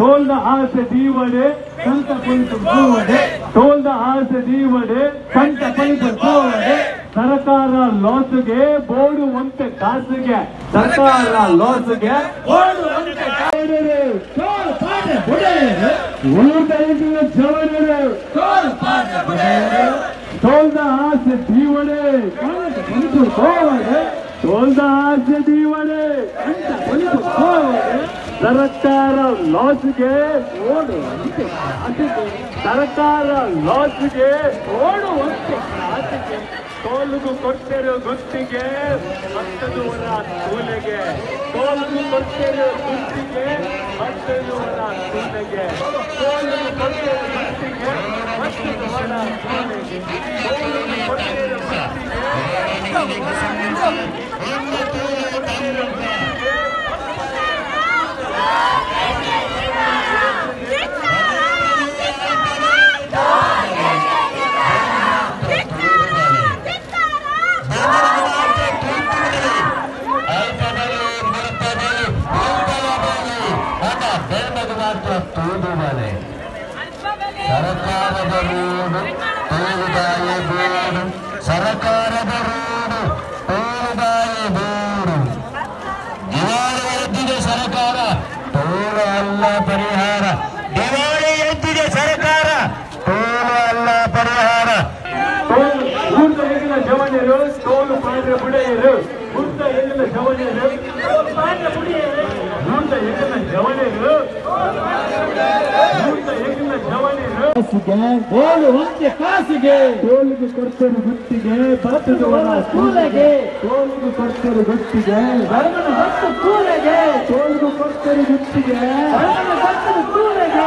ತೋಲ್ದ ಆಸೆ ದೀವಡೆ ಸಂತ ಕುಳಿತು ಹೋವಡೆ ತೋಲ್ದ ಆಸೆ ದೀವಡೆ ಸಂತ ಕುಳಿತು ಹೋವಡೆ ಸರ್ಕಾರ ಲಾಸ್ಗೆ ಬೋಡುವಂತೆ ಕಾಸಿಗೆ ಸರ್ಕಾರ ಲಾಸ್ಗೆ ಬೋಡುವಂತೆ ಕಾಯಿಡೆ ತೋಲ್ ಪಾಠ ಬುಡೇರು ಊಟದ ಜವನರು ತೋಲ್ದ ಆಸೆ ದೀವಡೆ ಸಂತ ಕುಳಿತು ಹೋವಡೆ ತೋಲ್ದ ಆಸೆ ದೀವಡೆ ಸಂತ ಕುಳಿತು ಹೋವಡೆ ಸರ್ಕಾರ ಲಾಸ್ಗೆ ಓಡುವಂತೆ ಕಾಸಿಗೆ ಸರ್ಕಾರ ಲಾಸ್ಗೆ ಓಡುವಂತೆ ಕಾಸಿಗೆ ತೋಲುಗು ಕೊಟ್ಟರು ಗುತ್ತಿಗೆ ಹತ್ತದುವರ ಕೂಲೆಗೆ ತೋಲುಗು ಕೊಟ್ಟರು ಗುತ್ತಿಗೆ ಹತ್ತದುವರ ಕೂಲೆಗೆ ತೋಲುಗು ಕೊಟ್ಟರು ಗುತ್ತಿಗೆ ಹತ್ತದುವರ ಕೂಲೆಗೆ ತೋಲುಗು ಕೊಟ್ಟರು ತೂದುಮನೆ ಸರಕಾರದ ರೋಡು ತೋರುದಾಯ ಬೋಡು ಸರಕಾರದ ರೋಡು ತೋರುದಾಯ ಬೋಡು ದಿವಾಳಿ ಎದ್ದಿದೆ ಸರ್ಕಾರ ತೋಳು ಅಲ್ಲ ಪರಿಹಾರ ದಿವಾಳಿ ಎದ್ದಿದೆ ಸರ್ಕಾರ ತೋಳು ಅಲ್ಲ ಪರಿಹಾರ ತೋಲು ಊರ್ದ ಹೆಂಗಿನ ಜವನಿರು ತೋಲು ಪಾಂಡ್ರೆ ಬುಡೆಯರು ಊರ್ದ ಹೆಂಗಿನ ಜವನಿರು ಪಾಂಡ್ರೆ ಬುಡೆಯರು ಊರ್ದ ಹೆಂಗಿನ ಜವನಿರು ಊರ್ದ ಹೆಂಗಿನ ಜವನಿರು ತೋಲು ಒಂದೇ ಕಾಸಿಗೆ ತೋಲಿಗೆ ಕೊಡ್ತಾರೆ ಗುತ್ತಿಗೆ ಭತ್ತದವರ ಕೂಲೆಗೆ ತೋಲಿಗೆ ಕೊಡ್ತಾರೆ ಗುತ್ತಿಗೆ ಬಡವನ ಭಕ್ತ ಕೂಲೆಗೆ ತೋಲಿಗೆ ಕೊಡ್ತಾರೆ ಗುತ್ತಿಗೆ ಬಡವನ ಭಕ್ತನ ಕೂಲೆಗೆ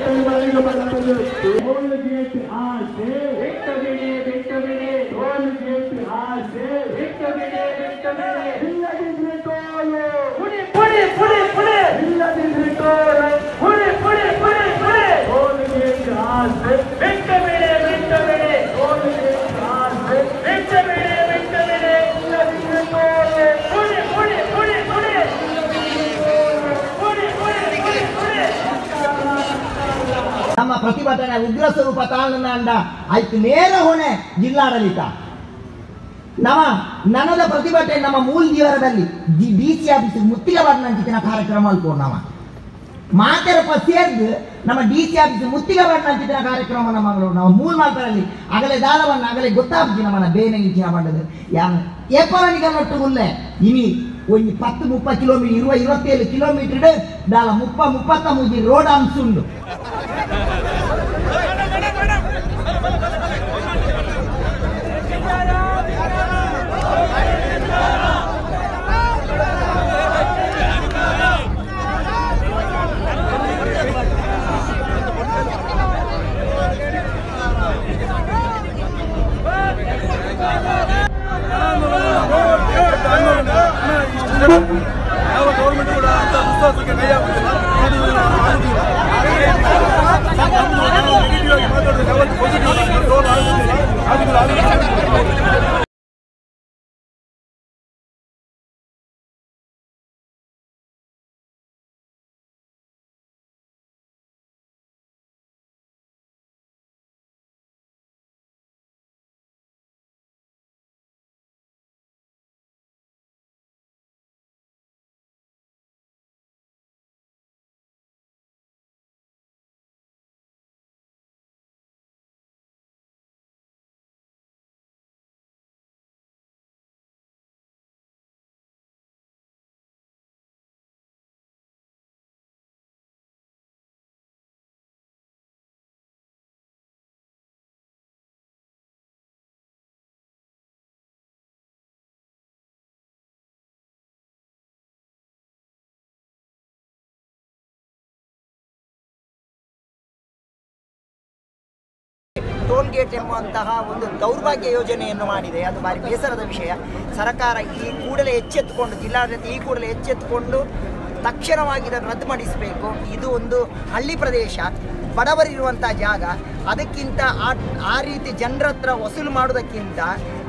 ತೋಲಿಗೆ ಆಸೆ ಬಿಟ್ಟ ಬಿಡಿ ಬಿಟ್ಟ ಬಿಡಿ ತೋಲಿಗೆ ಆಸೆ ಬಿಟ್ಟ ಬಿಡಿ ಬಿಟ್ಟ ಬಿಡಿ ಇಲ್ಲದಿದ್ರೆ ತೋಲು ಪುಡಿ ಪುಡಿ ಪುಡಿ ಪುಡಿ ಇಲ್ಲದಿದ್ರೆ ತೋಲು ಪುಡಿ ಪುಡಿ ಪುಡಿ ಪುಡಿ ತೋಲಿಗೆ ಆಸೆ ಬಿಟ್ಟ ಬಿಡಿ ಬಿಟ್ಟ ಬಿಡಿ ತೋಲಿಗೆ ಆಸೆ ಬಿಟ್ಟ ಬಿಡಿ ಬಿಟ್ಟ ಬಿಡಿ ಇಲ್ಲದಿದ್ರೆ ತೋಲು ಪುಡಿ ಪುಡಿ ಪುಡಿ ಪುಡಿ ಪುಡಿ ಪುಡಿ ಪುಡಿ ಪುಡಿ ನಮ್ಮ ಪ್ರತಿಭಟನೆ ಉಗ್ರ ಸ್ವರೂಪ ತಾಳನಂಡ ಆಯ್ತು ನೇರ ಹೊಣೆ ಜಿಲ್ಲಾಡಳಿತ ನಮ್ಮ ನನದ ಪ್ರತಿಭಟನೆ ನಮ್ಮ ಮೂಲ ದಿವರದಲ್ಲಿ ಡಿ ಸಿ ಆಫೀಸ್ ಮುತ್ತಿಗೆ ಬಣ್ಣಂಚಿನ ಕಾರ್ಯಕ್ರಮ ಅಲ್ಪೋ ನಮ್ಮ ಮಾತೆರಪ್ಪ ಸೇರ್ದು ನಮ್ಮ ಡಿ ಸಿ ಆಫೀಸ್ ಮುತ್ತಿಗೆ ಬಣ್ಣಂಚಿನ ಕಾರ್ಯಕ್ರಮ ನಮ್ಮ ನಾವು ಮೂಲ ಮಾತರಲ್ಲಿ ಅಗಲೇ ದಾಳವನ್ನ ಅಗಲೇ ಗೊತ್ತಾಗ್ತಿ ನಮ್ಮನ್ನ ಬೇನೆ ಇಂಚಿನ ಬಂಡದು ಯಾನ ಏಪರನಿಗೆ ನೊಟ್ಟು ಗುಲ್ಲೆ ಇನಿ ಒಂದು ಪತ್ತು ಮುಪ್ಪ ಕಿಲೋಮೀಟರ್ ಇರುವ ಇರುವತ್ತೇಳು ಕಿಲೋಮೀಟರ್ ದಾಳ ಮುಪ್ಪ ಮುಪ್ಪತ್ತ ಮೂಜಿ ರೋಡ್ ಅಂಶುಂಡು ಯಾವ ಗೌರ್ಮೆಂಟ್ ಕೂಡ ಅಂತ ವಿಶ್ವಾಸಕ್ಕೆ ಕೈ ಹಾಕುದಿಲ್ಲ ಇದು ಆಗುದಿಲ್ಲ. ನಾವು ನೆಗೆಟಿವ್ ಆಗಿ ಮಾತಾಡಿದ್ರೆ ಯಾವತ್ತು ಪಾಸಿಟಿವ್ ಆಗಿ ರೋಲ್ ಆಗುದಿಲ್ಲ ಆಗುದಿಲ್ಲ ಆಗುದಿಲ್ಲ ಟೋಲ್ ಗೇಟ್ ಎಂಬುವಂತಹ ಒಂದು ದೌರ್ಭಾಗ್ಯ ಯೋಜನೆಯನ್ನು ಮಾಡಿದೆ ಅದು ಭಾರಿ ಬೇಸರದ ವಿಷಯ ಸರ್ಕಾರ ಈ ಕೂಡಲೇ ಎಚ್ಚೆತ್ತುಕೊಂಡು ಜಿಲ್ಲಾಡಳಿತ ಈ ಕೂಡಲೇ ಎಚ್ಚೆತ್ತುಕೊಂಡು ತಕ್ಷಣವಾಗಿ ಇದನ್ನು ರದ್ದುಪಡಿಸಬೇಕು ಇದು ಒಂದು ಹಳ್ಳಿ ಪ್ರದೇಶ ಬಡವರಿರುವಂಥ ಜಾಗ ಅದಕ್ಕಿಂತ ಆ ಆ ರೀತಿ ಜನರ ಹತ್ರ ವಸೂಲು ಮಾಡೋದಕ್ಕಿಂತ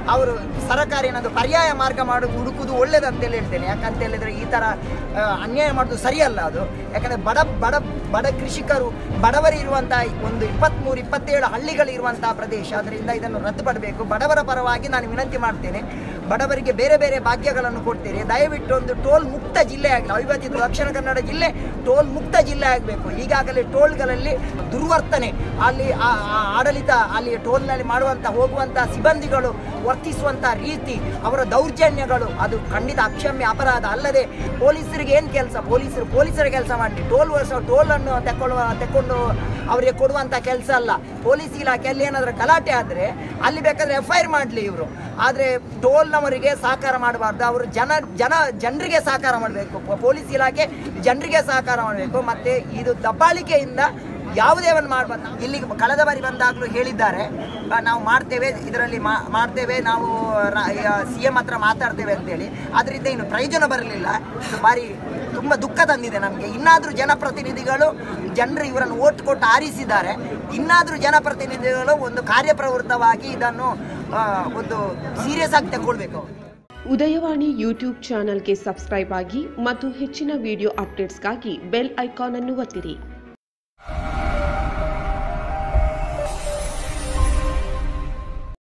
ಅವರು ಸರ್ಕಾರ ಏನಾದರೂ ಪರ್ಯಾಯ ಮಾರ್ಗ ಮಾಡೋದು ಹುಡುಕುದು ಒಳ್ಳೇದಂತೇಳಿ ಹೇಳ್ತೇನೆ ಯಾಕಂತ ಹೇಳಿದ್ರೆ ಈ ಥರ ಆ, ಅನ್ಯಾಯ ಮಾಡೋದು ಸರಿಯಲ್ಲ ಅದು ಯಾಕಂದರೆ ಬಡ ಬಡ ಬಡ ಕೃಷಿಕರು ಬಡವರು ಇರುವಂಥ ಒಂದು ಇಪ್ಪತ್ತ್ಮೂರು ಇಪ್ಪತ್ತೇಳು ಹಳ್ಳಿಗಳಿರುವಂಥ ಪ್ರದೇಶ ಅದರಿಂದ ಇದನ್ನು ರದ್ದುಪಡಬೇಕು ಬಡವರ ಪರವಾಗಿ ನಾನು ವಿನಂತಿ ಮಾಡ್ತೇನೆ ಬಡವರಿಗೆ ಬೇರೆ ಬೇರೆ ಭಾಗ್ಯಗಳನ್ನು ಕೊಡ್ತೇನೆ ದಯವಿಟ್ಟು ಒಂದು ಟೋಲ್ ಮುಕ್ತ ಜಿಲ್ಲೆ ಆಗಲಿ ಅವಿಭಜಿತ ದಕ್ಷಿಣ ಕನ್ನಡ ಜಿಲ್ಲೆ ಟೋಲ್ ಮುಕ್ತ ಜಿಲ್ಲೆ ಆಗಬೇಕು ಈಗಾಗಲೇ ಟೋಲ್ಗಳಲ್ಲಿ ದುರ್ವರ್ತನೆ ಅಲ್ಲಿ ಆ- ಆ ಆಡಳಿತ ಅಲ್ಲಿ ಟೋಲ್ನಲ್ಲಿ ಮಾಡುವಂಥ ಹೋಗುವಂಥ ಸಿಬ್ಬಂದಿಗಳು ವರ್ತಿಸುವಂಥ ರೀತಿ ಅವರ ದೌರ್ಜನ್ಯಗಳು ಅದು ಖಂಡಿತ ಅಕ್ಷಮ್ಯ ಅಪರಾಧ ಅಲ್ಲದೆ ಪೊಲೀಸರಿಗೆ ಏನು ಕೆಲಸ ಪೊಲೀಸರು ಪೊಲೀಸರ ಕೆಲಸ ಮಾಡಿ ಟೋಲ್ ವರ್ಷ ಟೋಲನ್ನು ತೆಕ್ಕೊಳ್ಳುವ ತೆಕ್ಕೊಂಡು ಅವರಿಗೆ ಕೊಡುವಂಥ ಕೆಲಸ ಅಲ್ಲ ಪೊಲೀಸ್ ಇಲಾಖೆಯಲ್ಲಿ ಏನಾದರೂ ಗಲಾಟೆ ಆದರೆ ಅಲ್ಲಿ ಬೇಕಾದರೆ ಎಫ್ ಐ ಆರ್ ಮಾಡಲಿ ಇವರು ಆದರೆ ಟೋಲ್ನವರಿಗೆ ಸಹಕಾರ ಮಾಡಬಾರ್ದು ಅವರು ಜನ ಜನ ಜನರಿಗೆ ಸಹಕಾರ ಮಾಡಬೇಕು ಪೊಲೀಸ್ ಇಲಾಖೆ ಜನರಿಗೆ ಸಹಕಾರ ಮಾಡಬೇಕು ಮತ್ತು ಇದು ದಬ್ಬಾಳಿಕೆಯಿಂದ ಯಾವುದೇ ಒಂದು ಮಾಡಬಾರ್ದು ಇಲ್ಲಿ ಕಳೆದ ಬಾರಿ ಬಂದಾಗಲೂ ಹೇಳಿದ್ದಾರೆ ಆ, ನಾವು ಮಾಡ್ತೇವೆ ಇದರಲ್ಲಿ ಮಾ- ಮಾಡ್ತೇವೆ ನಾವು ಸಿ ಎಂ ಹತ್ರ ಮಾತಾಡ್ತೇವೆ ಅಂತೇಳಿ ಅದರಿಂದ ಇನ್ನು ಪ್ರಯೋಜನ ಬರಲಿಲ್ಲ ಇದು ಬಾರಿ ತುಂಬ ದುಃಖ ತಂದಿದೆ ನಮಗೆ ಇನ್ನಾದರೂ ಜನಪ್ರತಿನಿಧಿಗಳು ಜನರು ಇವರನ್ನು ಓಟ್ ಕೊಟ್ಟು ಆರಿಸಿದ್ದಾರೆ ಇನ್ನಾದರೂ ಜನಪ್ರತಿನಿಧಿಗಳು ಒಂದು ಕಾರ್ಯಪ್ರವೃತ್ತವಾಗಿ ಇದನ್ನು ಆ, ಒಂದು ಸೀರಿಯಸ್ ಆಗಿ ತಗೊಳ್ಬೇಕು ಉದಯವಾಣಿ ಯೂಟ್ಯೂಬ್ ಚಾನಲ್ಗೆ ಸಬ್ಸ್ಕ್ರೈಬ್ ಆಗಿ ಮತ್ತು ಹೆಚ್ಚಿನ ವಿಡಿಯೋ ಅಪ್ಡೇಟ್ಸ್ಗಾಗಿ ಬೆಲ್ ಐಕಾನ್ ಅನ್ನು ಒತ್ತಿರಿ